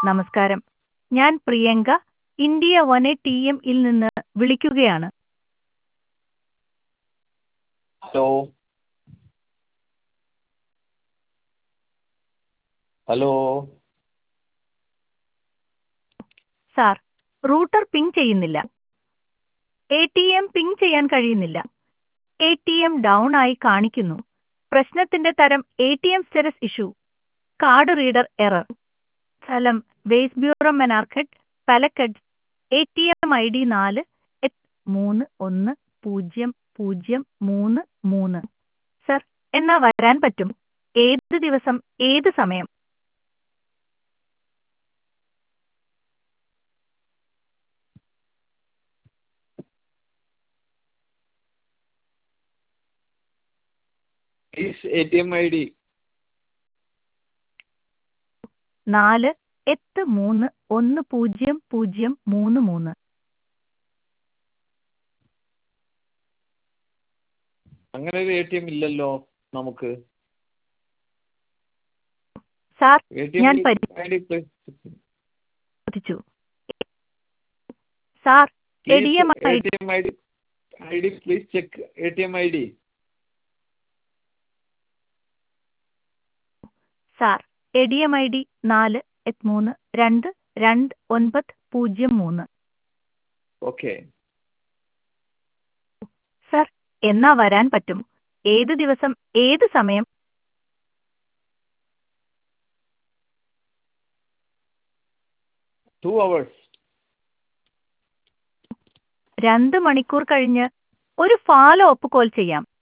നമസ്കാരം ഞാൻ Priyanka India one A T M ഇൽ നിന്ന് വിളിക്കുകയാണ് hello hello sir router ping ചെയ്യുന്നില്ല എ ടി എം പിങ് ചെയ്യാൻ കഴിയുന്നില്ല എ ടി എം ഡൗൺ ആയി കാണിക്കുന്നു പ്രശ്നത്തിന്റെ തരം A T M status issue card reader error സ്ഥലം വേസ്റ്റ് ബ്യൂറോ മെനാർക്കറ്റ് Palakkad A T M I D നാല് എട്ട് മൂന്ന് ഒന്ന് പൂജ്യം പൂജ്യം മൂന്ന് മൂന്ന് സർ എന്നാ വരാൻ പറ്റും ഏത് ദിവസം ഏത് സമയം please A T M I D നാല് എട്ട് മൂന്ന് ഒന്ന് പൂജ്യം പൂജ്യം മൂന്ന് മൂന്ന് അങ്ങനെ ഒരു എ ടി എം ഇല്ലല്ലോ നമുക്ക് സാർ എ ടി എം ഞാൻ ഐ ഡി പ്ലീസ് പരിശോധിച്ചു sir A D M A T M I D I D please check A T M I D sir A D M I D നാല് എട്ട് മൂന്ന് രണ്ട് രണ്ട് ഒൻപത് പൂജ്യം മൂന്ന് ഓക്കെ സർ എന്നാ വരാൻ പറ്റും ഏത് ദിവസം ഏത് സമയം ടു അവേഴ്സ് രണ്ട് മണിക്കൂർ കഴിഞ്ഞ് ഒരു ഫാലോ അപ്പ് കോൾ ചെയ്യാം